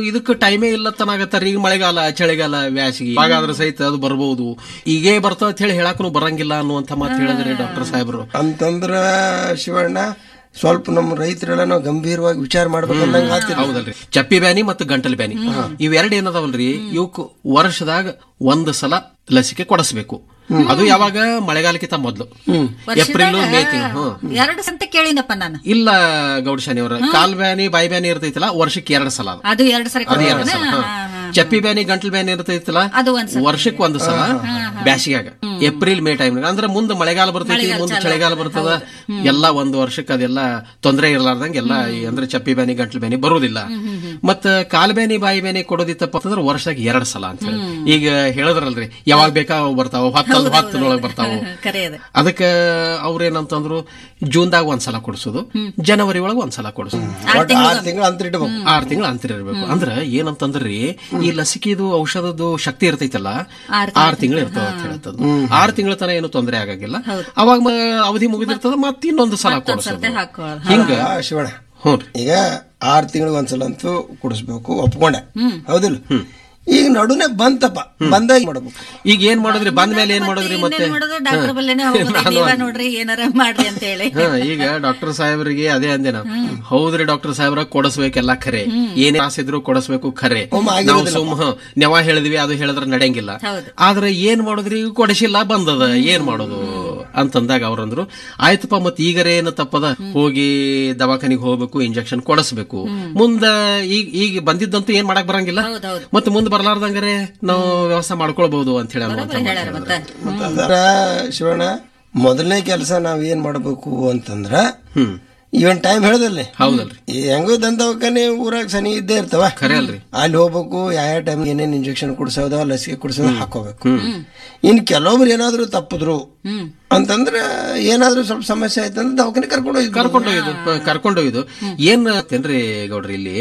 ಇದಕ್ಕೆ ಟೈಮೇ ಇಲ್ಲ ತನಾಗತ್ತಾರ ಈಗ ಮಳೆಗಾಲ ಚಳಿಗಾಲ ಬ್ಯಾಸಿಗೆ ಹಾಗಾದ್ರೆ ಸಹಿತ ಅದು ಬರ್ಬೋದು ಈಗೇ ಬರ್ತಾವ ಅಂತ ಹೇಳಿ ಹೇಳಕ್ಕೂ ಬರಂಗಿಲ್ಲ ಅನ್ನುವಂತ ಮಾತು ಹೇಳಿದ್ರಿ ಡಾಕ್ಟರ್ ಸಾಹೇಬ್ರು ಅಂತಂದ್ರ ಶಿವಣ್ಣ ಸ್ವಲ್ಪ ನಮ್ಮ ರೈತರೆಲ್ಲ ನಾವು ಗಂಭೀರವಾಗಿ ವಿಚಾರ ಮಾಡ್ಬೇಕಂದಂಗ ಆತಿಲ್ಲ ಹೌದಲ್ರಿ ಚಪ್ಪಿ ಬ್ಯಾನಿ ಮತ್ತು ಗಂಟಲು ಬ್ಯಾನಿ ಇವೆರಡು ಏನದಾವಲ್ರಿ ಇವಕ್ ವರ್ಷದಾಗ ಒಂದ್ ಸಲ ಲಸಿಕೆ ಕೊಡಿಸ್ಬೇಕು ಅದು ಯಾವಾಗ ಮಳೆಗಾಲಕ್ಕಿಂತ ಮೊದ್ಲು ಏಪ್ರಿಲ್ ಮೇ ತಿಂಗಳು ಹ್ಮ್ ಎರಡು ಸಂತೆ ಕೇಳಿನಪ್ಪ ನಾನು ಇಲ್ಲ ಗೌಡಶಾನಿ ಅವರ ಕಾಲ್ ಬ್ಯಾನಿ ಬಾಯಿ ಬ್ಯಾನಿ ಇರ್ತೈತಲ್ಲ ವರ್ಷಕ್ಕೆ ಎರಡು ಸಲ ಅದು ಅದು ಎರಡು ಸರಿ ಅದು ಎರಡು ಕೊಡ್ತಾನೆ? ಸಲ ಹಾ. ಚಪ್ಪಿ ಬ್ಯಾನಿ ಗಂಟಲು ಬ್ಯಾನಿ ಇರ್ತೈತಲ್ಲ ಅದು ಒಂದ್ ಸಲ. ವರ್ಷಕ್ಕೆ ಒಂದು ಸಲ ಬ್ಯಾಸಿಗ್ಯಾಗ ಏಪ್ರಿಲ್ ಮೇ ಟೈಮ್ ಅಂದ್ರೆ ಮುಂದೆ ಮಳೆಗಾಲ ಬರ್ತೈತಿ ಮುಂದೆ ಚಳಿಗಾಲ ಬರ್ತದ ಎಲ್ಲ ಒಂದು ವರ್ಷಕ್ಕೆ ಅದೆಲ್ಲ ತೊಂದರೆ ಇರಲಾರ್ದಂಗೆ ಎಲ್ಲ ಈ ಅಂದ್ರೆ ಚಪ್ಪಿ ಬ್ಯಾನಿ ಗಂಟಲು ಬ್ಯಾನಿ ಬರುವುದಿಲ್ಲ ಮತ್ತ ಕಾಲ್ ಬ್ಯಾನಿ ಬಾಯಿ ಬ್ಯಾನಿ ಕೊಡೋದಿತ್ತಪ್ಪ ಅಂತಂದ್ರೆ ವರ್ಷದಾಗ ಎರಡ್ ಸಲ ಅಂತ ಹೇಳಿ ಈಗ ಹೇಳಿದ್ರಲ್ರಿ ಯಾವಾಗ ಬೇಕಾ ಅವು ಬರ್ತಾವ ಹತ್ತಲ್ ಹತ್ತರೊಳಗೆ ಬರ್ತಾವ ಕರೆ ಅದು ಅದಕ್ಕೆ ಅವ್ರೇನಂತಂದ್ರು ಜೂನ್ದಾಗ ಒಂದ್ಸಲ ಕೊಡ್ಸೋದು ಜನವರಿ ಒಳಗೆ ಒಂದ್ಸಲ ಕೊಡ್ಸೋದು ಒಟ್ಟು ಆರು ತಿಂಗಳು ಅಂತರ ಇಡ್ಬೇಕು ಆರ್ ತಿಂಗಳ ಅಂತರ ಇರ್ಬೇಕು ಅಂದ್ರ ಏನಂತಂದ್ರಿ ಈ ಲಸಿಕೆದು ಔಷಧದ್ದು ಶಕ್ತಿ ಇರ್ತೈತಲ್ಲ ಆರ್ ತಿಂಗಳು ಇರ್ತದ ಅಂತ ಹೇಳ್ತದ ಆರ್ ತಿಂಗಳ ತನ ಏನು ತೊಂದರೆ ಆಗಂಗಿಲ್ಲ ಅವಾಗ ಮ- ಅವಧಿ ಮುಗಿದಿರ್ತದ ಮತ್ತೆ ಇನ್ನೊಂದು ಸಲ ಕೊಡ್ಸೋದು ಹಾಕೊಳ್ಳೋದು ಹಿಂಗ ಆ, ಶಿವಣ್ಣ ಹ್ಞೂ ಈಗ ಆರು ತಿಂಗಳಿಗೆ ಒಂದ್ಸಲ ಅಂತೂ ಕುಡಿಸ್ಬೇಕು ಒಪ್ಕೊಂಡೆ ಹೌದಿಲ್ಲ ಈಗ ನಡುನೆ ಬಂತಪ್ಪ ಬಂದಾಗ ಮಾಡ್ಬೇಕು ಈಗ ಏನ್ ಮಾಡಿದ್ರಿ ಬಂದ ಮೇಲೆ ಏನ್ ಮಾಡಿದ್ರಿ ಮತ್ತೆ ಇನ್ನೇನ್ ಮಾಡೋದು ಡಾಕ್ಟರ್ ಬಲ್ಲೇನೆ ಹೋಗೋದು ನೀವ ನೋಡ್ರಿ ಏನಾರ ಮಾಡ್ರಿ ಅಂತ ಹೇಳಿ ಹಾ, ಈಗ ಡಾಕ್ಟರ್ ಸಾಹೇಬ್ರಿಗೆ ಅದೇ ಅಂದೆ ನಾವು ಹೌದ್ರಿ ಡಾಕ್ಟರ್ ಸಾಹೇಬ್ರ ಕೊಡಿಸ್ಬೇಕೆಲ್ಲ ಖರೆ ಏನೇ ಆಸಿದ್ರು ಕೊಡಿಸ್ಬೇಕು ಖರೆ ನಾವು ಸುಮ್ ಹ, ನೆವ ಹೇಳಿದ್ವಿ ಅದು ಹೇಳಿದ್ರೆ ನಡೆಯಂಗಿಲ್ಲ ಹೌದು. ಆದ್ರೆ ಏನ್ ಮಾಡೋದ್ರಿ ಈಗ ಕೊಡಿಸಿಲ್ಲ ಬಂದದ ಏನ್ ಮಾಡೋದು ಅಂತಂದಾಗ ಅವ್ರಂದ್ರು ಆಯ್ತಪ್ಪ ಮತ್ ಈಗರೇ ಏನು ತಪ್ಪದ ಹೋಗಿ ದವಾಖಾನಿಗೆ ಹೋಗ್ಬೇಕು ಇಂಜೆಕ್ಷನ್ ಕೊಡಿಸ್ಬೇಕು ಮುಂದ ಈಗ ಈಗ ಬಂದಿದ್ದಂತೂ ಏನ್ ಮಾಡಕ್ ಬರಂಗಿಲ್ಲ ಹೌದೌದು ಮತ್ತೆ ಮುಂದೆ ಬರ್ಲಾರ್ದಂಗರೆ ನಾವು ವ್ಯವಸ್ಥೆ ಮಾಡ್ಕೊಳ್ಬಹುದು ಅಂತ ಹೇಳಿ ಅನ್ನುವಂತ ಮಾತು ಹೇಳ್ಯಾರ ಹೇಳಿದ್ರು. ಮತ್ತ ಅದರ ಶಿವಣ್ಣ ಮೊದಲನೇ ಕೆಲಸ ನಾವ್ ಏನ್ ಮಾಡ್ಬೇಕು ಅಂತಂದ್ರ ಹ್ಮ್ ಇವನ್ ಟೈಮ್ ಹೇಳ್ದಲ್ಲಿ ಹೌದಲ್ರಿ ಈ ಹೆಂಗೋ ದಂದವಕ್ಕನೆ ಊರಾಗ ಸನಿ ಇದ್ದೇ ಇರ್ತಾವ ಖರೆ ಅಲ್ರಿ ಅಲ್ಲಿ ಹೋಗ್ಬೇಕು ಯಾವ ಟೈಮ್ ಏನೇನ್ ಇಂಜೆಕ್ಷನ್ ಕುಡಿಸೋದ ಲಸಿಕೆ ಕುಡಿಸೋದ ಹಾಕೋಬೇಕು ಇನ್ ಕೆಲವೊಬ್ರು ಏನಾದ್ರು ತಪ್ಪಿದ್ರು ಅಂತಂದ್ರ ಏನಾದ್ರೂ ಸ್ವಲ್ಪ ಸಮಸ್ಯೆ ಆಯ್ತಂದ್ರೆ ದವಾಖಾನೆ ಕರ್ಕೊಂಡು ಹೋಗಿದ್ರು ಕರ್ಕೊಂಡೊಯ್ದು ಕರ್ಕೊಂಡೊಯ್ದು ಏನ್ ಅಂತೇನ್ರಿ ಗೌಡ್ರಿ ಇಲ್ಲಿ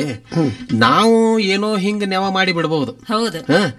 ನಾವು ಏನೋ ಹಿಂಗ ನೆವ ಮಾಡಿ ಬಿಡಬಹುದು ಹೌದು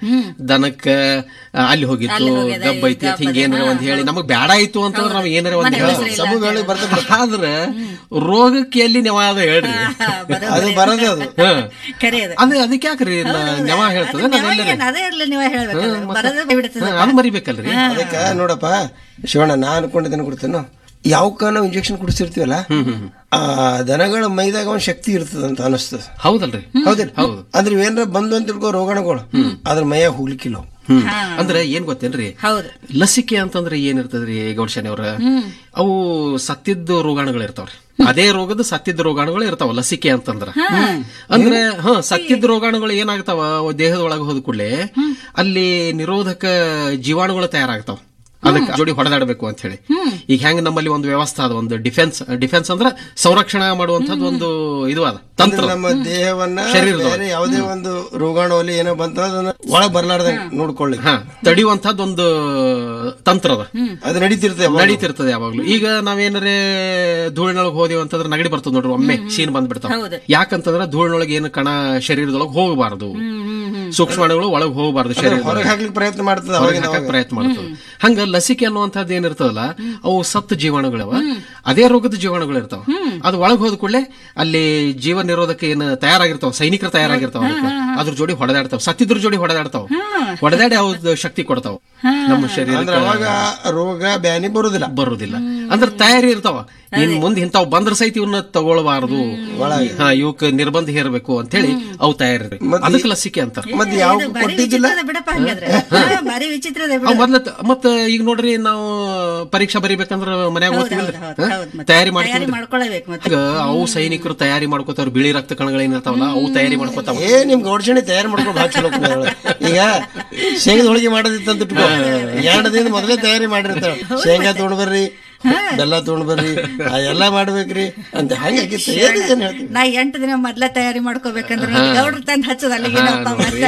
ದನಕ್ಕ ಆ, ಅಲ್ಲಿ ಹೋಗಿತ್ತು ಗಬ್ಬ ಐತಿ ಅಂತ ಹಿಂಗ ಏನಾರ ಒಂದ್ ಹೇಳಿ ನಮಗ್ ಬ್ಯಾಡ ಆಯ್ತು ಅಂತಂದ್ರೆ ನಾವ್ ಏನಾರ ಒಂದ್ ಹೇಳಿ ಸಮ ವೇಳೆ ಬರ್ತದೆ ಆದ್ರ ರೋಗಕ್ಕೆ ಎಲ್ಲಿ ನೆವ ಅದ ಹೇಳ್ರಿ ಅದು ಬರೋದೇ ಅದು ಹ. ಕರೆ ಅದು ಅದೇ ಅದಕ್ಕೆ ಯಾಕ್ರಿ ನ- ನೆವ ಹೇಳ್ತದ ನಾನು ಎಲ್ಲರಿ ಏನ್ ಅದೇ ಇರ್ಲಿ ನೀವ ಹೇಳ್ಬೇಕು ಬರೋದೇ ಬಿಡ್ತದೆ ಅದು ಮರಿಬೇಕಲ್ರಿ ಅದಕ್ಕ ನೋಡಪ್ಪ ಶಿವಣ್ಣ ನಾ ಅನ್ಕೊಂಡಿದ್ದೇನೆ ಕೊಡ್ತೇನೆ ಯಾವಕ್ಕ ನಾವು ಇಂಜೆಕ್ಷನ್ ಕುಡಿಸಿರ್ತೀವಲ್ಲ ಆ ದನಗಳ ಮೈದಾಗ ಒಂದ್ ಶಕ್ತಿ ಇರ್ತದಂತ ಅನಿಸ್ತದ ಹೌದಲ್ರಿ ಹೌದಿಲ್ಲ ಹೌದು ಅಂದ್ರೆ ಏನಾರ ಬಂದು ಅಂತ ತಿಳ್ಕೋ ರೋಗಾಣುಗಳು ಅದ್ರ ಮೈಯಾಗ ಹೋಗ್ಲಿಕ್ಕಿಲ್ಲ ಅವು. ಹ್ಮ್ ಅಂದ್ರೆ ಏನ್ ಗೊತ್ತೇನ್ರಿ ಹೌದು ಲಸಿಕೆ ಅಂತಂದ್ರೆ ಏನಿರ್ತದ್ರಿ ಗೌಡ್ಶಾನಿ ಅವ್ರ ಅವು ಸತ್ತಿದ್ದ ರೋಗಾಣುಗಳು ಇರ್ತಾವ್ರಿ ಅದೇ ರೋಗದ ಸತ್ತಿದ್ದ ರೋಗಾಣುಗಳು ಇರ್ತಾವ ಲಸಿಕೆ ಅಂತಂದ್ರ ಅಂದ್ರೆ ಹ ಸತ್ತಿದ್ದ ರೋಗಾಣುಗಳು ಏನಾಗ್ತಾವ ಅವು ದೇಹದ ಒಳಗೆ ಹೋದ ಕೂಡಲೇ ಅಲ್ಲಿ ನಿರೋಧಕ ಜೀವಾಣುಗಳು ತಯಾರಾಗ್ತಾವ ಅದಕ್ಕೆ ಜೋಡಿ ಹೊಡೆದಾಡಬೇಕು ಅಂತ ಹೇಳಿ ಈಗ ಹೆಂಗ್ ನಮ್ಮಲ್ಲಿ ಒಂದು ವ್ಯವಸ್ಥೆ ಅದ ಒಂದು ಡಿಫೆನ್ಸ್ ಡಿಫೆನ್ಸ್ ಅಂದ್ರ ಸಂರಕ್ಷಣೆ ಮಾಡುವಂತದ್ದು ಒಂದು ಇದು ಅದ ತಂತ್ರ ನಮ್ಮ ದೇಹವನ್ನ ಶರೀರದೊಳಗೆ. ಬೇರೆ ಯಾವುದೇ ಒಂದು ರೋಗಾಣು ಅಲ್ಲಿ ಏನೋ ಬಂತ ಅದನ್ನ ಒಳಗ್ ಬರ್ಲಾರ್ದಂಗ ನೋಡ್ಕೊಳ್ಳಿ ಹಾ ತಡಿಯುವಂತದ್ದೊಂದು ತಂತ್ರ ಅದ ಅದು ನಡೀತಿರ್ತದೆ ಯಾವಾಗ್ಲೂ. ನಡೀತಿರ್ತದೆ ಯಾವಾಗ್ಲೂ ಈಗ ನಾವೇನಾರೇ ಧೂಳಿನೊಳಗೆ ಹೋದಿವಿ ಅಂತಂದ್ರೆ ನಗಡಿ ಬರ್ತದ ನೋಡ್ರಿ ಒಮ್ಮೆ ಸೀನ್ ಬಂದ್ಬಿಡ್ತಾವ ಹೌದು. ಯಾಕಂತಂದ್ರೆ ಧೂಳಿನೊಳಗೆ ಏನು ಕಣ ಶರೀರದೊಳಗೆ ಹೋಗಬಾರದು ಸೂಕ್ಷ್ಮಾಣುಗಳು ಒಳಗೆ ಹೋಗಬಾರದು ಶರೀರ ಹೊರಗೆ ಹಾಕ್ಲಿಕ್ಕೆ ಪ್ರಯತ್ನ ಮಾಡ್ತದೆ ಅವಾಗಿನ ಅವಾಗ. ಪ್ರಯತ್ನ ಮಾಡ್ತದೆ ಹಂಗ ಲಸಿಕೆ ಅನ್ನುವಂಥದ್ದು ಏನಿರ್ತದಲ್ಲ ಅವು ಸತ್ತು ಜೀವಾಣುಗಳವ ಅದೇ ರೋಗದ ಜೀವಾಣುಗಳು ಇರ್ತಾವ ಅದು ಒಳಗೆ ಹೋದ ಕೂಡಲೇ ಅಲ್ಲಿ ಜೀವ ನಿರೋಧಕ ಏನು ತಯಾರಾಗಿರ್ತಾವ ಸೈನಿಕರು ತಯಾರಾಗಿರ್ತಾವ ಅದಕ್ಕೆ. ಅದ್ರ ಜೋಡಿ ಹೊಡೆದಾಡ್ತಾವ ಸತ್ತಿದ್ರ ಜೋಡಿ ಹೊಡೆದಾಡ್ತಾವ ಹೊಡೆದಾಡಿ ಅವ್ರ ಶಕ್ತಿ ಕೊಡ್ತಾವ ನಮ್ಮ ಶರೀರ ಅಂದ್ರೆ ಅವಾಗ ರೋಗ ಬ್ಯಾನಿ ಬರುದಿಲ್ಲ ಬರುದಿಲ್ಲ ಅಂದ್ರೆ ತಯಾರಿ ಇರ್ತಾವ ಇನ್ ಮುಂದೆ ಇಂತಾವ್ ಬಂದ್ರ ಸಹಿತ ಇವನ್ನ ತಗೊಳ್ಬಾರದು ಹಾ ಇವಕ್ ನಿರ್ಬಂಧ ಹೇರ್ಬೇಕು ಅಂತ ಹೇಳಿ ಅವು ತಯಾರಿ ಅದಕ್ಕೆ ಲಸಿಕೆ ಅಂತಾರ ಮತ್ತೆ ಯಾವ ಬಾರಿ ಕೊಟ್ಟಿದ್ದಿಲ್ಲ ವಿಚಿತ್ರದ ಬಿಡಪ್ಪ ಹಂಗಾದ್ರೆ ಹಾ, ಬಾರಿ ವಿಚಿತ್ರದ ಬಿಡ ಅವ್ ಮೊದ್ಲ ತ- ಮತ್ತ ಈಗ ನೋಡ್ರಿ ನಾವು ಪರೀಕ್ಷಾ ಬರಿಬೇಕಂದ್ರ ಮನ್ಯಾಗ ಓದ್ತೀವಿಲ್ರಿ ಹೌದು, ಹಾ? ಹೌದು, ಮತ್ತೆ ತಯಾರಿ ತಯಾರಿ ಮಾಡ್ತೀವಿ ಮಾಡ್ಕೊಳ್ಳೇಬೇಕು ಮತ್ತೆ ಈಗ ಅವು ಸೈನಿಕರು ತಯಾರಿ ಮಾಡ್ಕೋತಾರ ಬಿಳಿ ರಕ್ತ ಕಣಗಳೇನಿರ್ತಾವಲ್ಲ ಅವು ತಯಾರಿ ಮಾಡ್ಕೋತಾವ ಏ ನಿಮ್ ಗೌಡ್ಸಣಿ ತಯಾರು ಮಾಡ್ಕೊಂಡು ಭಾಳ ಚಲೋ ಕುಂದ ಹೇಳು. ಈಗ ಶೇಂಗದ ಹೋಳಿಗೆ ಮಾಡೋದಿತ್ತಂತ ಇಟ್ಕೋ ಎರಡದಿಂದ ಮೊದಲೇ ತಯಾರಿ ಮಾಡಿರ್ತಾಳ ಶೇಂಗಾ ತೊಗೊಂಡ್ ಬರ್ರಿ ಬೆಲ್ಲ ತೊಗೊಂಡ್ ಬರ್ರಿ ಆ ಎಲ್ಲ ಮಾಡ್ಬೇಕ್ರಿ ಅಂತ ಹಂಗಾಗಿ ತಯಾರಿ ಏನ್ ಹೇಳ್ತೀನಿ ನಾ ಎಂಟು ದಿನ ಮೊದ್ಲ ತಯಾರಿ ಮಾಡ್ಕೋಬೇಕಂದ್ರೆ ಗೌಡ್ರ ತಂದ್ ಹಚ್ಚದ ಅಲ್ಲಿಗೆ ಏನಪ್ಪ ಮತ್ತೆ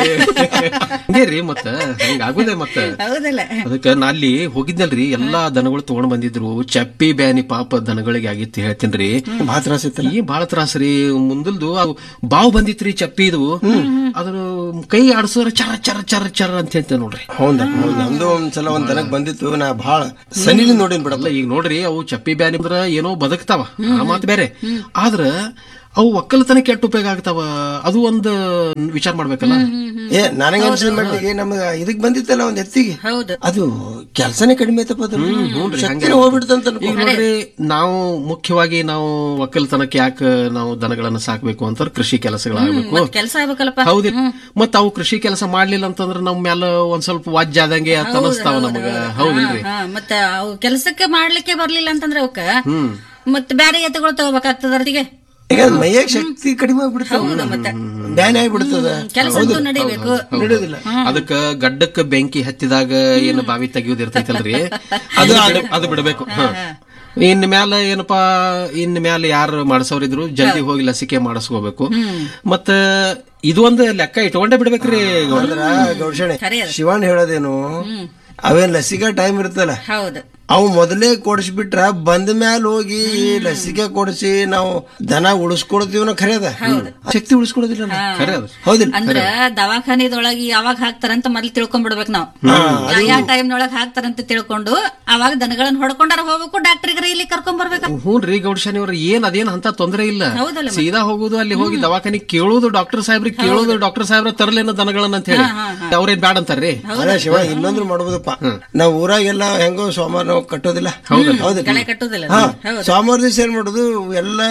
ಹಂಗೇ ರೀ ಮತ್ತ ಹಂಗ ಆಗುದೇ ಮತ್ತ ಹೌದಲ್ಲ ಅದಕ್ಕೆ ನಾ ಅಲ್ಲಿ ಹೋಗಿದ್ನಲ್ರಿ ಎಲ್ಲಾ ದನಗಳು ತಗೊಂಡ್ ಬಂದಿದ್ರು ಚಪ್ಪಿ ಬ್ಯಾನಿ ಪಾಪ ದನಗಳಿಗೆ ಆಗಿತ್ತು ಹೇಳ್ತೀನ್ರಿ ಭಾಳ ತ್ರಾಸ ಇತ್ತಲ್ಲ ಈ ಬಾಳ ತ್ರಾಸ್ರಿ ಮುಂದಲ್ದು ಅವು ಬಾವು ಬಂದಿತ್ರಿ ಚಪ್ಪಿದು ಅದ್ರ ಕೈ ಆಡ್ಸೋರ ಚರ ಚರ ಚರ ಚರ ಅಂತ ಹೇಳ್ತೇವೆ ನೋಡ್ರಿ ಹೌದಾ ಹೌದು ನಮ್ದು ಒಂದ್ಸಲ ಒಂದ್ ದನಕ್ ಬಂದಿತ್ತು ನಾ ಭಾಳ ಸನಿಲಿ ನೋಡಿನ್ ಬಿಡಪ್ಪ ಅಲ್ಲ ಈಗ ನೋಡ್ರಿ ಅವು ಚಪ್ಪಿ ಬ್ಯಾನಿ ಅಂದ್ರ ಏನೋ ಬದುಕ್ತಾವ ಆ ಮಾತು ಬೇರೆ ಆದ್ರ ಅವು ಒಕ್ಕಲತನ ಕೆಟ್ಟ ಉಪಯೋಗ ಆಗ್ತಾವ ಅದು ಒಂದು ವಿಚಾರ ಮಾಡ್ಬೇಕಲ್ಲ ಏ ನನಗೆ ಅನ್ಸಿದ ಮಟ್ಟಿಗೆ ನಮ್ಗ ಇದಕ್ ಬಂದಿತ್ತಲ್ಲ ಒಂದ್ ಎತ್ತಿಗೆ ಹೌದು ಅದು ಕೆಲಸನೇ ಕಡಿಮೆ ಐತಪ್ಪ ಅದು ಶಕ್ತಿನೇ ಹೋಗ್ಬಿಡ್ತಂತ ಈಗ ನೋಡ್ರಿ ನಾವು ಮುಖ್ಯವಾಗಿ ನಾವು ಒಕ್ಕಲತನಕ್ಕೆ ಯಾಕೆ ನಾವು ದನಗಳನ್ನ ಸಾಕ್ಬೇಕು ಅಂತ ಕೃಷಿ ಕೆಲಸಗಳಾಗಬೇಕು ಕೆಲಸ ಆಗ್ಬೇಕಲ್ಲಪ್ಪ ಹೌದಿ ಮತ್ತ ಅವು ಕೃಷಿ ಕೆಲಸ ಮಾಡ್ಲಿಲ್ಲ ಅಂತಂದ್ರ ನಮ್ ಮ್ಯಾಲ ಒಂದ್ ಸ್ವಲ್ಪ ವಾಜ್ಯ ಆದಂಗೆ ಅಂತ ಅನಸ್ತಾವ ನಮಗ ಹೌದಿಲ್ರಿ ಹಾ, ಮತ್ತ ಅವು ಕೆಲಸಕ್ಕೆ ಮಾಡ್ಲಿಕ್ಕೆ ಬರ್ಲಿಲ್ಲ ಅಂತಂದ್ರೆ ಅವಕ್ಕ ಮತ್ತ ಬ್ಯಾರೆ ಎತ್ತುಗಳು ತಗೋಬೇಕಾಗ್ತದ ಅರ್ತಿಗೆ ಈಗ ಅದ್ ಮೈಯಾಗ ಶಕ್ತಿ ಕಡಿಮೆ ಆಗ್ಬಿಡ್ತದ ಮತ್ತೆ ಬ್ಯಾನ್ ಆಗ್ಬಿಡ್ತದ ಕೆಲಸ ಅಂತೂ ನಡಿಬೇಕು ನಡೆಯೋದಿಲ್ಲ ಅದಕ್ಕ ಗಡ್ಡಕ್ಕ ಬೆಂಕಿ ಹತ್ತಿದಾಗ ಏನು ಬಾವಿ ತೆಗಿಯೋದ್ ಇರ್ತೈತಲ್ರಿ ಅದು ಅದು- ಅದು ಬಿಡಬೇಕು ಹ. ಇನ್ ಮ್ಯಾಲ ಏನಪ್ಪಾ ಇನ್ ಮ್ಯಾಲ ಯಾರು ಮಾಡಿಸೋರಿದ್ರು ಜಲ್ದಿ ಹೋಗಿ ಲಸಿಕೆ ಮಾಡಿಸ್ಕೋಬೇಕು ಮತ್ತ ಇದು ಒಂದು ಲೆಕ್ಕ ಇಟ್ಕೊಂಡೇ ಬಿಡ್ಬೇಕ್ರಿ ಗೌಡ್ರ. ಅಂದ್ರ ಗೌಡ್ಸಣೆ ಖರೆ ಅದು. ಶಿವಣ್ಣ ಹೇಳೋದೇನು ಅವೇನ್ ಲಸಿಕಾ ಟೈಮ್ ಇರ್ತಲ್ಲ ಹೌದು ಅವು ಮೊದಲೇ ಕೊಡಿಸ್ಬಿಟ್ರ ಬಂದ ಮ್ಯಾಲ ಹೋಗಿ ಲಸಿಕೆ ಕೊಡಿಸಿ ನಾವು ದನ ಉಳಿಸ್ಕೊಡ್ತೀವಿ ಖರೆ ಅದ ಶಕ್ತಿ ಉಳಿಸ್ಕೊಡೋದಿಲ್ಲ ನಾವು. ಖರೆ ಅದು ಹೌದಿಲ್ಲ ಅಂದ್ರ ದವಾಖಾನಿದೊಳಗೆ ಯಾವಾಗ ಹಾಕ್ತಾರಂತ ಮೊದ್ಲು ತಿಳ್ಕೊಂಡ್ಬಿಡ್ಬೇಕು ನಾವು ಯಾವ ಟೈಮ್ನೊಳಗ ಹಾಕ್ತಾರಂತ ತಿಳ್ಕೊಂಡು ಅವಾಗ ದನಗಳನ್ನ ಹೊಡ್ಕೊಂಡಾರ ಹೋಗ್ಬೇಕು ಡಾಕ್ಟರ್ಗೆ ಇಲ್ಲಿ ಕರ್ಕೊಂಡ್ ಬರ್ಬೇಕು ಹ್ಞೂನ್ರಿ ಗೌಡ್ಶಾನಿ ಅವ್ರ ಏನ್ ಅದೇನ್ ಅಂತ ತೊಂದರೆ ಇಲ್ಲ ಹೌದಲ್ಲ ಸೀದಾ ಹೋಗುದು ಅಲ್ಲಿ ಹೋಗಿ ದವಾಖಾನಿ ಕೇಳೋದು ಡಾಕ್ಟರ್ ಸಾಹೇಬ್ರಿಗೆ ಕೇಳೋದು ಡಾಕ್ಟರ್ ಸಾಹೇಬ್ರ ತರಲೇನ ದನಗಳನ್ನ ಅಂತ ಹೇಳಿ ಅವ್ರೇನ್ ಬ್ಯಾಡ ಅಂತಾರ್ರಿ ಅದೇ ಶಿವ ಇನ್ನೊಂದ್ರು ಮಾಡ್ಬೋದಪ್ಪ ನಾವ್ ಊರಾಗೆಲ್ಲ ಹೆಂಗೋ ಸೋಮವಾರ ನಾವು ಕಟ್ಟೋದಿಲ್ಲ ಹೌದಿಲ್ಲ ಕಳೆ ಕಟ್ಟುದಿಲ್ಲ ಹಾ ಸೋಮವಾರ ದಿವಸ ಏನ್ ಮಾಡುದು ಎಲ್ಲಾ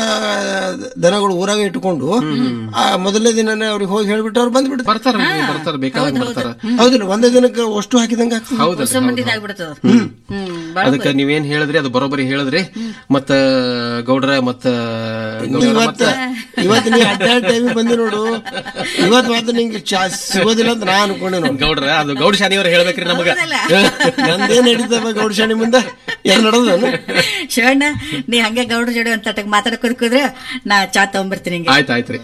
ದನಗಳು ಊರಾಗ ಇಟ್ಕೊಂಡು ಆ ಮೊದಲನೇ ದಿನನೇ ಅವ್ರಿಗೆ ಹೋಗಿ ಹೇಳ್ಬಿಟ್ಟು ಅವ್ರು ಬಂದ್ಬಿಡ್ತಾರೆ ಬರ್ತಾರ ಬರ್ತಾರ ಬೇಕಾದಂಗ ಬರ್ತಾರ ಹೌದಿಲ್ಲ ಒಂದೇ ದಿನಕ್ಕೆ ಅಷ್ಟು ಹಾಕಿದಂಗ ಆಗ್ತದೆ ಹೌದಲ್ರಿ ಹೊಸ ಮಂದಿದ್ ಆಗ್ಬಿಡ್ತದ ಹ್ಮ್ ಬಾಳ ಅದಕ್ಕ ನೀವೇನ್ ಹೇಳಿದ್ರಿ ಅದು ಬರೋಬ್ಬರಿ ಹೇಳಿದ್ರಿ ಮತ್ತ ಗೌಡ್ರ ಮತ್ತ ಗೌಡ್ರ ಇವತ್ತ ಇವತ್ತು ನೀ ಅಡ್ಡಾಡ್ ಟೈಮ್ ಬಂದಿ ನೋಡು ಇವತ್ ಮಾತ್ರ ನಿಂಗೆ ಚಾ ಸಿಗೋದಿಲ್ಲ ಅಂತ ನಾ ಅನ್ಕೊಂಡೆ ನೋಡು ಗೌಡ್ರ ಅದು ಗೌಡ್ ಶಾನಿ ಅವ್ರು ಹೇಳ್ಬೇಕ್ರಿ ನಮಗ ನಂದೇನ್ ನಡೀತಪ್ಪ ಗೌಡಶಾಣಿ ಮುಂದೆ ಏನ್ ನಡೆದನು ಶಿವಣ್ಣ ನೀ ಹಂಗೆ ಗೌಡ್ರ ಜೋಡಿ ಅಂತ ಮಾತಾಡ್ಕೋದ್ ಕೂದ್ರೆ ನಾ ಚಾ ತಗೊಂಡ್ಬರ್ತೀನಿ ಹಿಂಗೆ ಆಯ್ತು ಆಯ್ತ್ರಿ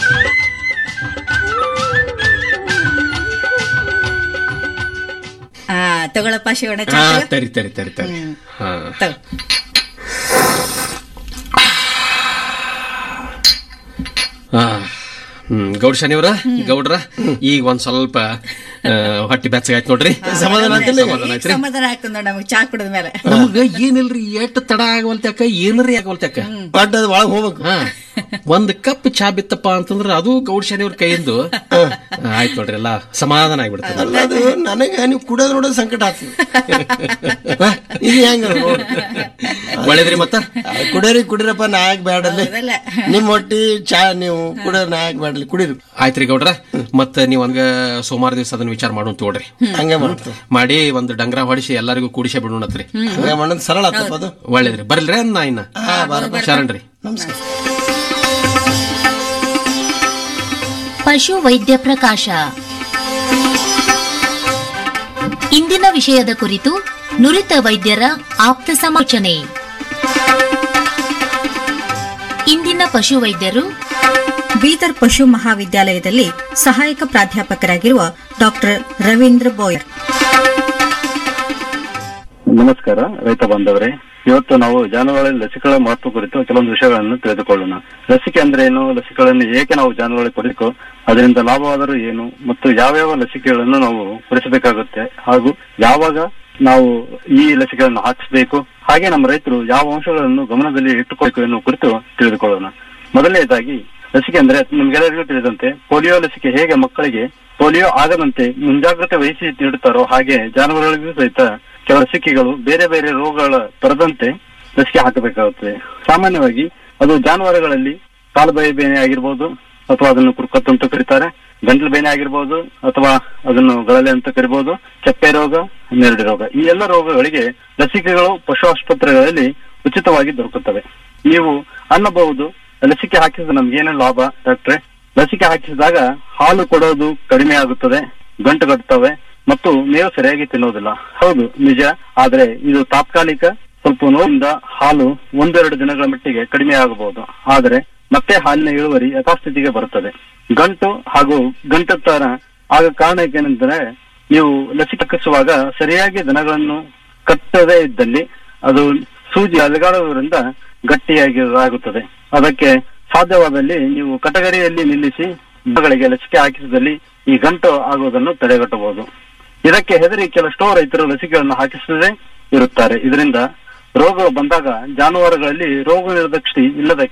ಆ ತಗೊಳಪ್ಪ ಶಿವಣ್ಣ ಚಾ ಹಾ ತಗೋ. ತರಿ ತರಿ ತರಿ ತರಿ ಹಾ ತಗೋ. ಹಾ ಹ್ಮ್ ಗೌಡ್ ಶನಿವ್ರ ಗೌಡ್ರ ಈಗ ಒಂದ್ ಸ್ವಲ್ಪ ಆ, ಹೊಟ್ಟಿ ಬೆಚ್ಚಗಾಯ್ತು ನೋಡ್ರಿ ಸಮಾಧಾನ ಆಗ್ತಿಲ್ಲ ಈಗ? ಸಮಾಧಾನ ಆಯ್ತ್ರಿ ಸಮಾಧಾನ ಆಗ್ತದ ನೋಡಿ ನಮಗ್ ಚಾ ಕುಡಿದ ಮೇಲೆ ನಮಗ ಏನಿಲ್ರಿ ಎಷ್ಟ್ ತಡ ಆಗವಲ್ತ್ಯಾಕ ಏನರಿ ಆಗವಲ್ತ್ಯಾಕ ಬಟ್ ಅದು ಒಳಗ್ ಹೋಗ್ಬೇಕು ಹಾ ಒಂದ್ ಕಪ್ ಚಾ ಬಿತ್ತಪ್ಪ ಅಂತಂದ್ರ ಅದು ಗೌಡ್ ಶನಿಯವ್ರ ಕೈಯಿಂದ ಆಯ್ತು ನೋಡ್ರಿ ಎಲ್ಲ ಸಮಾಧಾನ ಆಗ್ಬಿಡ್ತದ ಅಲ್ಲ ಅದು ನನಗೆ ನೀವು ಕುಡಿಯೋದು ನೋಡೋದು ಸಂಕಟ ಆಗ್ತದೆ ಹ? ಇದು ಹೆಂಗ ನೋಡು ಒಳ್ಳೇದ್ರಿ ಮತ್ತ ಕುಡಿಯರಿ ಕುಡಿರಪ್ಪ ನಾಯಕ್ ಬ್ಯಾಡಲ್ಲಿ ಹೌದಲ್ಲ? ನಿಮ್ ಹೊಟ್ಟಿ ಚಾ ನೀವು ಕುಡಿಯೋರ್ ನಾಯಕ್ ಬ್ಯಾಡಲ್ಲಿ ಕುಡೀರಿ ಆಯ್ತ್ರಿ ಗೌಡ್ರ ಮತ್ತ ನೀವ್ ಹಂಗ ಸೋಮವಾರ ದಿವಸ ಅದನ್ನ ವಿಚಾರ ಮಾಡೋಣ ತೋಡ್ರಿ ಹಂಗೆ ಮಾಡ್ತೇವೆ ಮಾಡಿ ಒಂದ್ ಡಂಗ್ರ ಹೊಡಿಸಿ ಎಲ್ಲರಿಗೂ ಕೂಡಿಸೇ ಬಿಡೋಣತ್ರಿ ಹಂಗೆ ಮಾಡೋದು ಸರಳ ಆತಪ್ಪ ಅದು ಒಳ್ಳೇದ್ರಿ ಬರ್ಲ್ರಿ ನಾ ಇನ್ನ ಶರಣ್ರಿ ನಮಸ್ಕಾರ ಪಶು ವೈದ್ಯ ಪ್ರಕಾಶ ಇಂದಿನ ವಿಷಯದ ಕುರಿತು ನುರಿತ ವೈದ್ಯರ ಆಪ್ತ ಸಮಾಲೋಚನೆ ಇಂದಿನ ಪಶು ವೈದ್ಯರು ಬೀದರ್ ಪಶು ಮಹಾವಿದ್ಯಾಲಯದಲ್ಲಿ ಸಹಾಯಕ ಪ್ರಾಧ್ಯಾಪಕರಾಗಿರುವ ಡಾಕ್ಟರ್ ರವೀಂದ್ರ ಬೋಯರ್ ನಮಸ್ಕಾರ ರೈತ ಬಾಂಧವರೇ ಇವತ್ತು ನಾವು ಜಾನುವಾರುಗಳಲ್ಲಿ ಲಸಿಕೆಗಳ ಮಹತ್ವ ಕುರಿತು ಕೆಲವೊಂದು ವಿಷಯಗಳನ್ನು ತಿಳಿದುಕೊಳ್ಳೋಣ ಲಸಿಕೆ ಅಂದ್ರೆ ಏನು ಲಸಿಕೆಗಳನ್ನು ಏಕೆ ನಾವು ಜಾನುವಾರುಗಳಿಗೆ ಕೊಡಬೇಕು ಅದರಿಂದ ಲಾಭವಾದರೂ ಏನು ಮತ್ತು ಯಾವ್ಯಾವ ಲಸಿಕೆಗಳನ್ನು ನಾವು ಕೊಡಿಸಬೇಕಾಗುತ್ತೆ ಹಾಗೂ ಯಾವಾಗ ನಾವು ಈ ಲಸಿಕೆಗಳನ್ನು ಹಾಕಿಸಬೇಕು ಹಾಗೆ ನಮ್ಮ ರೈತರು ಯಾವ ಅಂಶಗಳನ್ನು ಗಮನದಲ್ಲಿ ಇಟ್ಟುಕೊಳ್ಳಬೇಕು ಎನ್ನುವ ಕುರಿತು ತಿಳಿದುಕೊಳ್ಳೋಣ ಮೊದಲನೇದಾಗಿ ಲಸಿಕೆ ಅಂದ್ರೆ ನಿಮ್ಗೆಲ್ಲರಿಗೂ ತಿಳಿದಂತೆ ಪೋಲಿಯೋ ಲಸಿಕೆ ಹೇಗೆ ಮಕ್ಕಳಿಗೆ ಪೋಲಿಯೋ ಆಗದಂತೆ ಮುಂಜಾಗ್ರತೆ ವಹಿಸಿ ನೀಡುತ್ತಾರೋ ಹಾಗೆ ಜಾನುವಾರುಗಳಿಗೂ ಸಹಿತ ಕೆಲವು ಲಸಿಕೆಗಳು ಬೇರೆ ಬೇರೆ ರೋಗಗಳ ತರದಂತೆ ಲಸಿಕೆ ಹಾಕಬೇಕಾಗುತ್ತದೆ ಸಾಮಾನ್ಯವಾಗಿ ಅದು ಜಾನುವಾರುಗಳಲ್ಲಿ ಕಾಲುಬಾಯಿ ಬೇನೆ ಆಗಿರ್ಬೋದು ಅಥವಾ ಅದನ್ನು ಕುರ್ಕತ್ತು ಅಂತ ಕರೀತಾರೆ ಗಂಟಲು ಬೇನೆ ಆಗಿರ್ಬೋದು ಅಥವಾ ಅದನ್ನು ಗಳಲೆ ಅಂತ ಕರಿಬಹುದು ಚಪ್ಪೆ ರೋಗ ನೆರಡಿ ರೋಗ ಈ ಎಲ್ಲ ರೋಗಗಳಿಗೆ ಲಸಿಕೆಗಳು ಪಶು ಆಸ್ಪತ್ರೆಗಳಲ್ಲಿ ಉಚಿತವಾಗಿ ದೊರಕುತ್ತವೆ ನೀವು ಅನ್ನಬಹುದು ಲಸಿಕೆ ಹಾಕಿಸಿದ ನಮ್ಗೆ ಏನೇನು ಲಾಭ ಡಾಕ್ಟ್ರೆ ಲಸಿಕೆ ಹಾಕಿಸಿದಾಗ ಹಾಲು ಕೊಡೋದು ಕಡಿಮೆ ಆಗುತ್ತದೆ ಗಂಟು ಕಟ್ಟುತ್ತವೆ ಮತ್ತು ಮೇವು ಸರಿಯಾಗಿ ತಿನ್ನೋದಿಲ್ಲ ಹೌದು ನಿಜ ಆದ್ರೆ ಇದು ತಾತ್ಕಾಲಿಕ ಸ್ವಲ್ಪ ನೋವಿಂದ ಹಾಲು ಒಂದೆರಡು ದಿನಗಳ ಮಟ್ಟಿಗೆ ಕಡಿಮೆ ಆಗಬಹುದು ಆದರೆ ಮತ್ತೆ ಹಾಲಿನ ಇಳುವರಿ ಯಥಾಸ್ಥಿತಿಗೆ ಬರುತ್ತದೆ ಗಂಟು ಹಾಗೂ ಗಂಟುತ್ತಾರ ಆಗ ಕಾರಣ ಏನೆಂದರೆ ನೀವು ಲಸಿಕೆ ಹಾಕಿಸುವಾಗ ಸರಿಯಾಗಿ ದನಗಳನ್ನು ಕಟ್ಟದೇ ಇದ್ದಲ್ಲಿ ಅದು ಸೂಜಿ ಅಲುಗಾಡುವುದರಿಂದ ಗಟ್ಟಿಯಾಗಿ ಆಗುತ್ತದೆ ಅದಕ್ಕೆ ಸಾಧ್ಯವಾದಲ್ಲಿ ನೀವು ಕಟಗರಿಯಲ್ಲಿ ನಿಲ್ಲಿಸಿ ದನಗಳಿಗೆ ಲಸಿಕೆ ಹಾಕಿಸಿದಲ್ಲಿ ಈ ಗಂಟು ಆಗುವುದನ್ನು ತಡೆಗಟ್ಟಬಹುದು ಇದಕ್ಕೆ ಹೆದರಿ ಕೆಲಷ್ಟೋ ರೈತರು ಲಸಿಕೆಗಳನ್ನು ಹಾಕಿಸದೇ ಇರುತ್ತಾರೆ ಇದರಿಂದ ರೋಗ ಬಂದಾಗ ಜಾನುವಾರುಗಳಲ್ಲಿ ರೋಗ ನಿರೋಧಕ ಶಕ್ತಿ ಇಲ್ಲದಕ್ಕೆ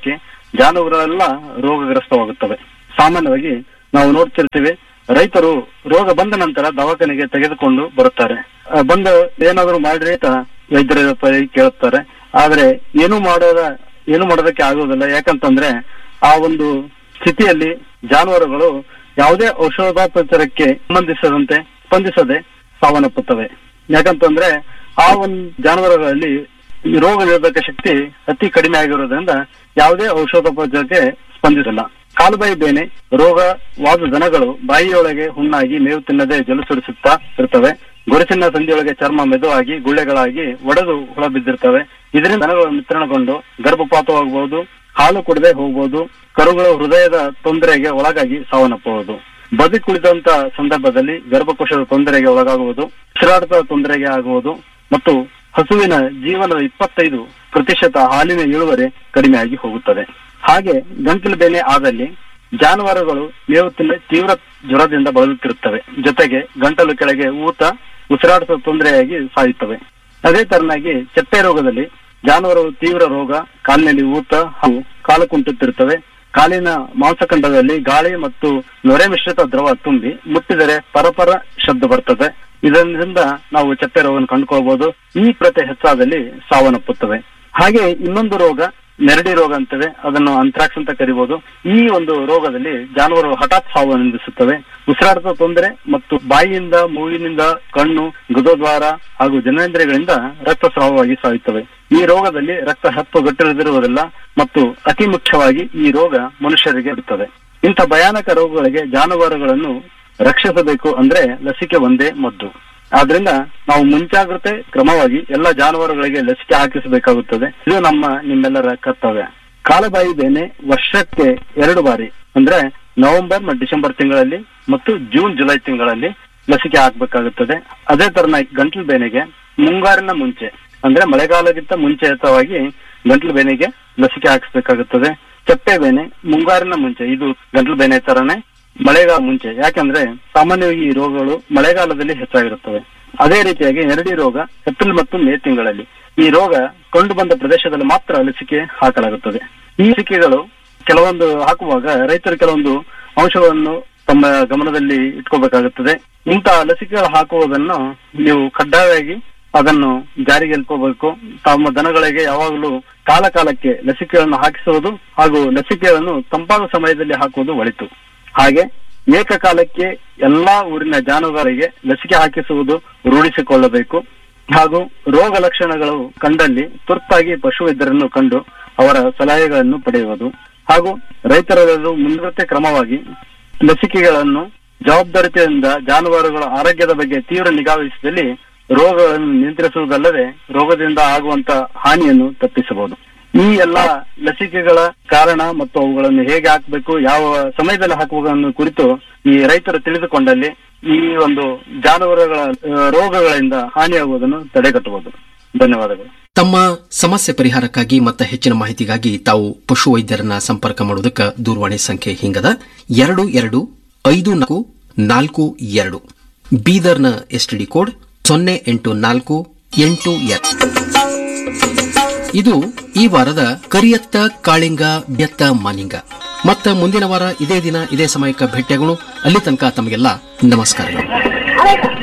ಜಾನುವಾರುಗಳೆಲ್ಲ ರೋಗಗ್ರಸ್ತವಾಗುತ್ತವೆ ಸಾಮಾನ್ಯವಾಗಿ ನಾವು ನೋಡ್ತಿರ್ತೀವಿ ರೈತರು ರೋಗ ಬಂದ ನಂತರ ದವಾಖಾನೆಗೆ ತೆಗೆದುಕೊಂಡು ಬರುತ್ತಾರೆ ಆ, ಬಂದು ಏನಾದರೂ ಮಾಡ್ರಿ ಅಂತ ವೈದ್ಯರ ಬಳಿ ಕೇಳುತ್ತಾರೆ ಆದ್ರೆ ಏನು ಮಾಡೋದ ಏನು ಮಾಡೋದಕ್ಕೆ ಆಗೋದಿಲ್ಲ ಯಾಕಂತಂದ್ರೆ ಆ ಒಂದು ಸ್ಥಿತಿಯಲ್ಲಿ ಜಾನುವಾರುಗಳು ಯಾವುದೇ ಔಷಧೋಪಚಾರಕ್ಕೆ ಸಂಬಂಧಿಸದಂತೆ ಸ್ಪಂದಿಸದೆ ಸಾವನ್ನಪ್ಪುತ್ತವೆ ಯಾಕಂತಂದ್ರೆ ಆ ಒಂದು ಜಾನುವಾರುಗಳಲ್ಲಿ ಈ ರೋಗ ನಿರೋಧಕ ಶಕ್ತಿ ಅತಿ ಕಡಿಮೆ ಆಗಿರೋದ್ರಿಂದ ಯಾವುದೇ ಔಷಧೋಪಚಾರಕ್ಕೆ ಸ್ಪಂದಿಸಲ್ಲ ಕಾಲುಬಾಯಿ ಬೇನೆ ರೋಗವಾದ ದನಗಳು ಬಾಯಿಯೊಳಗೆ ಹುಣ್ಣಾಗಿ ಮೇವು ತಿನ್ನದೆ ಜಲಸುರಿಸುತ್ತಾ ಇರ್ತವೆ ಗೊರಸಿನ ಸಂಧಿಯೊಳಗೆ ಚರ್ಮ ಮೆದುವಾಗಿ ಗುಳ್ಳೆಗಳಾಗಿ ಒಡೆದು ಹುಳ ಬಿದ್ದಿರ್ತವೆ ಇದರಿಂದ ದನಗಳು ಮಿಶ್ರಣಗೊಂಡು ಗರ್ಭಪಾತವಾಗಬಹುದು ಹಾಲು ಕುಡದೆ ಹೋಗಬಹುದು ಕರುಗಳು ಹೃದಯದ ತೊಂದರೆಗೆ ಒಳಗಾಗಿ ಸಾವನ್ನಪ್ಪಬಹುದು ಬದಿ ಕುಳಿತಂತ ಸಂದರ್ಭದಲ್ಲಿ ಗರ್ಭಕೋಶದ ತೊಂದರೆಗೆ ಒಳಗಾಗುವುದು ಉಸಿರಾಟದ ತೊಂದರೆಗೆ ಆಗುವುದು ಮತ್ತು ಹಸುವಿನ ಜೀವನದ ಇಪ್ಪತ್ತೈದು ಪ್ರತಿಶತ ಹಾಲಿನ ಇಳುವರಿ ಕಡಿಮೆಯಾಗಿ ಹೋಗುತ್ತದೆ ಹಾಗೆ ಗಂಟಲು ಬೇನೆ ಆದಲ್ಲಿ ಜಾನುವಾರುಗಳು ಮೇವು ತಿನ್ನ ತೀವ್ರ ಜ್ವರದಿಂದ ಬಳಲುತ್ತಿರುತ್ತವೆ ಜೊತೆಗೆ ಗಂಟಲು ಕೆಳಗೆ ಊತ ಉಸಿರಾಟದ ತೊಂದರೆಯಾಗಿ ಸಾಯುತ್ತವೆ ಅದೇ ತರನಾಗಿ ಚಪ್ಪೆ ರೋಗದಲ್ಲಿ ಜಾನುವಾರುಗಳು ತೀವ್ರ ರೋಗ ಕಾಲಿನಲ್ಲಿ ಊತ ಹಾಗೂ ಕಾಲು ಕುಂಟುತ್ತಿರುತ್ತವೆ ಕಾಲಿನ ಮಾಂಸಖಂಡದಲ್ಲಿ ಗಾಳಿ ಮತ್ತು ನೊರೆ ಮಿಶ್ರಿತ ದ್ರವ ತುಂಬಿ ಮುಟ್ಟಿದರೆ ಪರಪರ ಶಬ್ದ ಬರ್ತದೆ ಇದರಿಂದ ನಾವು ಚಪ್ಪೆ ರೋಗವನ್ನು ಕಂಡುಕೊಳ್ಬಹುದು ಈ ಪ್ರತೆ ಹೆಚ್ಚಾದಲ್ಲಿ ಸಾವನ್ನಪ್ಪುತ್ತವೆ ಹಾಗೆ ಇನ್ನೊಂದು ರೋಗ ನೆರಡಿ ರೋಗ ಅಂತೇವೆ ಅದನ್ನು ಅಂತ್ರಾಕ್ಸ್ ಅಂತ ಕರಿಬಹುದು ಈ ಒಂದು ರೋಗದಲ್ಲಿ ಜಾನುವಾರು ಹಠಾತ್ ಸಾವು ಅನುಭವಿಸುತ್ತವೆ ಉಸಿರಾಟದ ತೊಂದರೆ ಮತ್ತು ಬಾಯಿಯಿಂದ ಮೂಗಿನಿಂದ ಕಣ್ಣು ಗುದದ್ವಾರ ಹಾಗೂ ಜನನೇಂದ್ರಿಯಗಳಿಂದ ರಕ್ತಸ್ರಾವವಾಗಿ ಸಾಯುತ್ತವೆ ಈ ರೋಗದಲ್ಲಿ ರಕ್ತ ಹೆಪ್ಪುಗಟ್ಟಿರದಿರುವುದಿಲ್ಲ ಮತ್ತು ಅತಿ ಮುಖ್ಯವಾಗಿ ಈ ರೋಗ ಮನುಷ್ಯರಿಗೆ ಇರುತ್ತದೆ ಇಂಥ ಭಯಾನಕ ರೋಗಗಳಿಗೆ ಜಾನುವಾರುಗಳನ್ನು ರಕ್ಷಿಸಬೇಕು ಅಂದ್ರೆ ಲಸಿಕೆ ಒಂದೇ ಮದ್ದು ಆದ್ರಿಂದ ನಾವು ಮುಂಜಾಗ್ರತೆ ಕ್ರಮವಾಗಿ ಎಲ್ಲ ಜಾನುವಾರುಗಳಿಗೆ ಲಸಿಕೆ ಹಾಕಿಸಬೇಕಾಗುತ್ತದೆ ಇದು ನಮ್ಮ ನಿಮ್ಮೆಲ್ಲರ ಕರ್ತವ್ಯ ಕಾಲಬಾಯಿ ಬೇನೆ ವರ್ಷಕ್ಕೆ ಎರಡು ಬಾರಿ ಅಂದ್ರೆ ನವೆಂಬರ್ ಮತ್ತು ಡಿಸೆಂಬರ್ ತಿಂಗಳಲ್ಲಿ ಮತ್ತು ಜೂನ್ ಜುಲೈ ತಿಂಗಳಲ್ಲಿ ಲಸಿಕೆ ಹಾಕಬೇಕಾಗುತ್ತದೆ ಅದೇ ತರನಾಗಿ ಗಂಟಲು ಬೇನೆಗೆ ಮುಂಗಾರಿನ ಮುಂಚೆ ಅಂದ್ರೆ ಮಳೆಗಾಲಕ್ಕಿಂತ ಮುಂಚೆಯುತವಾಗಿ ಗಂಟಲು ಬೇನೆಗೆ ಲಸಿಕೆ ಹಾಕಿಸಬೇಕಾಗುತ್ತದೆ ಚಪ್ಪೆ ಬೇನೆ ಮುಂಗಾರಿನ ಮುಂಚೆ ಇದು ಗಂಟಲು ಬೇನೆ ತರನೇ ಮಳೆಗಾಲ ಮುಂಚೆ ಯಾಕಂದ್ರೆ ಸಾಮಾನ್ಯವಾಗಿ ಈ ರೋಗಗಳು ಮಳೆಗಾಲದಲ್ಲಿ ಹೆಚ್ಚಾಗಿರುತ್ತವೆ ಅದೇ ರೀತಿಯಾಗಿ ನೆರಡಿ ರೋಗ ಏಪ್ರಿಲ್ ಮತ್ತು ಮೇ ತಿಂಗಳಲ್ಲಿ ಈ ರೋಗ ಕಂಡು ಬಂದ ಪ್ರದೇಶದಲ್ಲಿ ಮಾತ್ರ ಲಸಿಕೆ ಹಾಕಲಾಗುತ್ತದೆ ಈ ಲಸಿಕೆಗಳು ಕೆಲವೊಂದು ಹಾಕುವಾಗ ರೈತರು ಕೆಲವೊಂದು ಅಂಶಗಳನ್ನು ತಮ್ಮ ಗಮನದಲ್ಲಿ ಇಟ್ಕೋಬೇಕಾಗುತ್ತದೆ ಇಂತಹ ಲಸಿಕೆಗಳು ಹಾಕುವುದನ್ನು ನೀವು ಕಡ್ಡಾಯವಾಗಿ ಅದನ್ನು ಜಾರಿಗೆ ಎಲ್ಕೋಬೇಕು ತಮ್ಮ ದನಗಳಿಗೆ ಯಾವಾಗಲೂ ಕಾಲ ಕಾಲಕ್ಕೆ ಲಸಿಕೆಗಳನ್ನು ಹಾಕಿಸುವುದು ಹಾಗೂ ಲಸಿಕೆಗಳನ್ನು ತಂಪಾದ ಸಮಯದಲ್ಲಿ ಹಾಕುವುದು ಒಳಿತು ಹಾಗೆ ಏಕಕಾಲಕ್ಕೆ ಎಲ್ಲಾ ಊರಿನ ಜಾನುವಾರಿಗೆ ಲಸಿಕೆ ಹಾಕಿಸುವುದು ರೂಢಿಸಿಕೊಳ್ಳಬೇಕು ಹಾಗೂ ರೋಗ ಲಕ್ಷಣಗಳು ಕಂಡಲ್ಲಿ ತುರ್ತಾಗಿ ಪಶುವೈದ್ಯರನ್ನು ಕಂಡು ಅವರ ಸಲಹೆಗಳನ್ನು ಪಡೆಯುವುದು ಹಾಗೂ ರೈತರೆಲ್ಲರೂ ಮುಂದುವರಿಕೆ ಕ್ರಮವಾಗಿ ಲಸಿಕೆಗಳನ್ನು ಜವಾಬ್ದಾರಿತೆಯಿಂದ ಜಾನುವಾರುಗಳ ಆರೋಗ್ಯದ ಬಗ್ಗೆ ತೀವ್ರ ನಿಗಾವಹಿಸಿದಲ್ಲಿ ರೋಗಗಳನ್ನು ನಿಯಂತ್ರಿಸುವುದಲ್ಲದೆ ರೋಗದಿಂದ ಆಗುವಂತ ಹಾನಿಯನ್ನು ತಪ್ಪಿಸಬಹುದು ಈ ಎಲ್ಲಾ ಲಸಿಕೆಗಳ ಕಾರಣ ಮತ್ತು ಅವುಗಳನ್ನು ಹೇಗೆ ಹಾಕಬೇಕು ಯಾವ ಸಮಯದಲ್ಲಿ ಹಾಕಬೇಕು ಅನ್ನೋ ಕುರಿತು ಈ ರೈತರು ತಿಳಿದುಕೊಂಡಲ್ಲಿ ಈ ಒಂದು ಜಾನುವಾರುಗಳ ಆ, ರೋಗಗಳಿಂದ ಹಾನಿಯಾಗುವುದನ್ನು ತಡೆಗಟ್ಟಬಹುದು ಧನ್ಯವಾದಗಳು ತಮ್ಮ ಸಮಸ್ಯೆ ಪರಿಹಾರಕ್ಕಾಗಿ ಮತ್ತು ಹೆಚ್ಚಿನ ಮಾಹಿತಿಗಾಗಿ ತಾವು ಪಶು ವೈದ್ಯರನ್ನ ಸಂಪರ್ಕ ಮಾಡೋದಕ್ಕೆ ದೂರವಾಣಿ ಸಂಖ್ಯೆ ಹಿಂಗದ ಎರಡು ಎರಡು ಐದು ನಾಲ್ಕು ನಾಲ್ಕು ಎರಡು ಬೀದರ್ನ ಎಸ್ಟಿಡಿ ಕೋಡ್ ಸೊನ್ನೆ ಎಂಟು ನಾಲ್ಕು ಎಂಟು ಎರಡು ಇದು ಈ ವಾರದ ಕರಿಯತ್ತ ಕಾಳಿಂಗ ಬೆತ್ತ ಮಾನಿಂಗ ಮತ್ತ ಮುಂದಿನ ವಾರ ಇದೇ ದಿನ ಇದೇ ಸಮಯಕ್ಕೆ ಭೇಟಿಯಾಗೋಣ ಅಲ್ಲಿ ತನಕ ತಮಗೆಲ್ಲ ನಮಸ್ಕಾರಗಳು